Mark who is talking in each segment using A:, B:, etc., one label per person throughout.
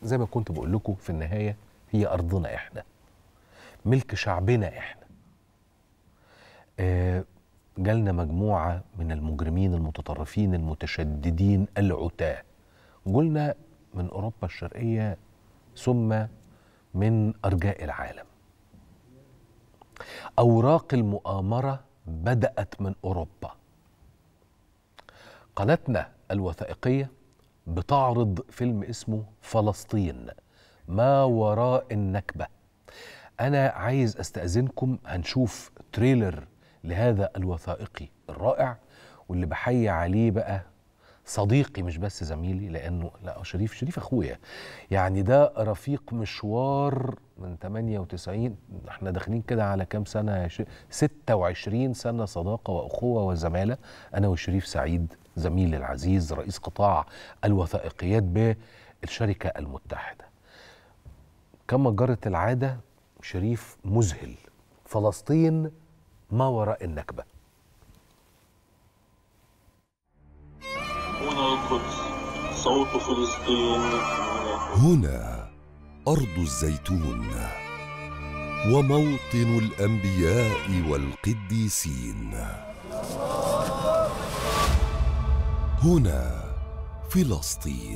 A: زي ما كنت بقول لكم في النهايه هي ارضنا احنا ملك شعبنا احنا آه جالنا مجموعه من المجرمين المتطرفين المتشددين العتاه جولنا من اوروبا الشرقيه ثم من ارجاء العالم اوراق المؤامره بدات من اوروبا قناتنا الوثائقيه بتعرض فيلم اسمه فلسطين ما وراء النكبه انا عايز استاذنكم هنشوف تريلر لهذا الوثائقي الرائع واللي بحيي عليه بقى صديقي مش بس زميلي لانه لا شريف شريف اخويا يعني ده رفيق مشوار من 98 احنا داخلين كده على كام سنه يا شريف 26 سنه صداقه واخوه وزماله انا وشريف سعيد زميلي العزيز رئيس قطاع الوثائقيات بالشركه المتحده كما جرت العاده شريف مذهل فلسطين ما وراء النكبه
B: هنا القدس صوت فلسطين
C: هنا أرض الزيتون وموطن الأنبياء والقديسين هنا فلسطين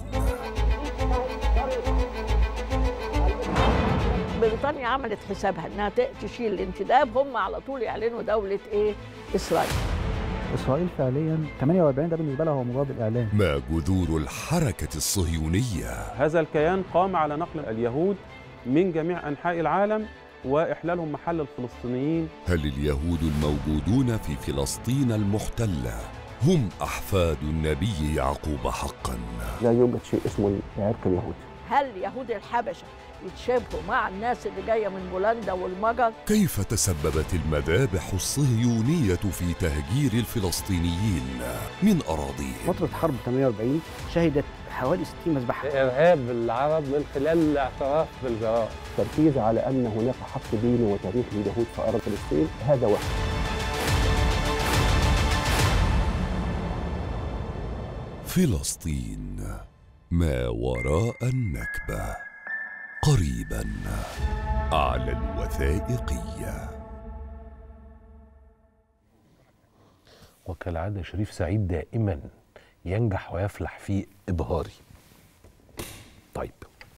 D: بريطانيا عملت حسابها انها ت- تشيل الانتداب هم على طول يعلنوا دوله ايه اسرائيل
E: اسرائيل فعليا 48 ده بالنسبه لها هو مجرد الاعلان
C: ما جذور الحركة الصهيونية
F: هذا الكيان قام على نقل اليهود من جميع أنحاء العالم وإحلالهم محل الفلسطينيين
C: هل اليهود الموجودون في فلسطين المحتلة هم أحفاد النبي يعقوب حقا
G: لا يوجد شيء اسمه العرق اليهودي
D: هل يهود الحبشه يتشابهوا مع الناس اللي جايه من بولندا والمجر
C: كيف تسببت المذابح الصهيونية في تهجير الفلسطينيين من أراضيهم
H: فترة حرب 48 شهدت حوالي 60 مذبحة
I: إرهاب العرب من خلال الاعتراف بالجرائم
G: التركيز على أن هناك حق ديني وتاريخي لليهود في أرض فلسطين هذا واحد
C: فلسطين ما وراء النكبة قريبا على الوثائقية
A: وكالعاده شريف سعيد دائما ينجح ويفلح في ابهاري طيب